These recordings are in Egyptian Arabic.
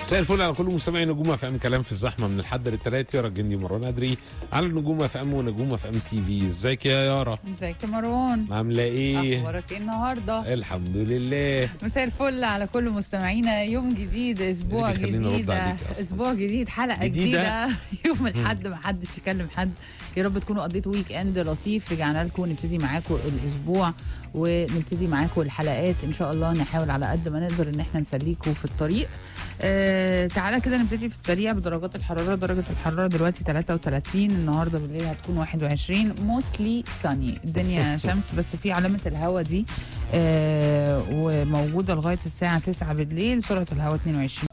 مساء الفل على كل مستمعي نجوم اف ام كلام في الزحمه من الحد للثلاث يارا الجندي مروان ادري على نجوم اف ام ونجوم اف ام تي في ازيك يا يارا ازيك يا مروان عامله ايه اخبارك ايه النهارده الحمد لله مساء الفل على كل مستمعينا يوم جديد اسبوع اللي بيخليني أرد جديد عليك أصلاً. اسبوع جديد حلقه جديدة. جديده يوم الاحد ما حدش يكلم حد يا رب تكونوا قضيتوا ويك اند لطيف رجعنا لكم نبتدي معاكم الاسبوع ونبتدي معاكم الحلقات ان شاء الله نحاول على قد ما نقدر ان احنا نسليكم في الطريق آه تعالى كده نبتدي في السريع بدرجات الحراره درجه الحراره دلوقتي 33 النهارده بالليل هتكون 21 موستلي ساني الدنيا شمس بس في علامه الهواء دي آه وموجوده لغايه الساعه 9 بالليل سرعه الهواء 22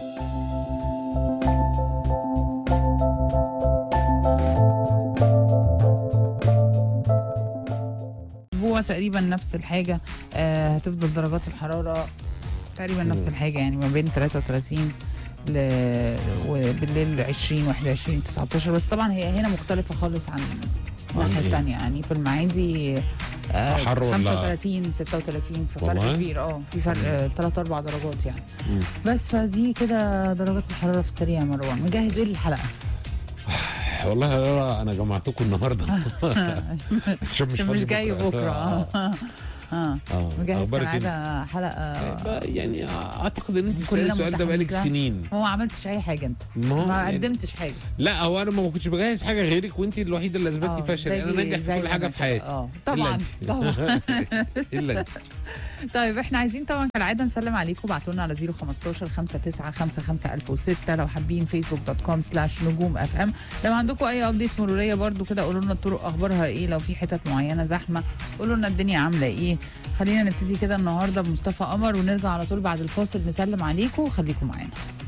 اسبوع تقريبا نفس الحاجه آه هتفضل درجات الحراره تقريبا نفس الحاجه يعني ما بين 33 ل... وبالليل 20 21 19 بس طبعا هي هنا مختلفه خالص عن الناحيه إيه؟ الثانيه يعني في المعادي آه حر ولا- 35 36 في فرق والله؟ كبير اه في فرق 3 4 درجات يعني مم. بس فدي كده درجات الحراره في السريع يا مروان مجهز ايه للحلقه؟ والله يا يارا انا جمعتكم النهارده عشان عشان مش جاي بكره اه اه اه مجهز أخبارك إيه؟ كالعاده حلقه بقى يعني اعتقد ان انت كلنا بتسالي السؤال ده بقالك متحمسة. سنين هو ما عملتش اي حاجه انت ما هو ما يعني- قدمتش حاجه لا هو انا ما كنتش بجهز حاجه غيرك وانت الوحيده اللي اثبتتي آه، فشل انا زي- ناجح في زي كل ما حاجه أنا في كده. حياتي اه إلا طبعا أنت. طبعا الا انت طيب احنا عايزين طبعا كالعاده نسلم عليكم ابعتوا لنا على 015 59 55 1006 لو حابين فيسبوك دوت كوم سلاش نجوم اف ام لو عندكم اي ابديتس مروريه برضو كده قولوا لنا الطرق اخبارها ايه لو في حتت معينه زحمه قولوا لنا الدنيا عامله ايه خلينا نبتدي كده النهارده بمصطفى قمر ونرجع على طول بعد الفاصل نسلم عليكم خليكم معانا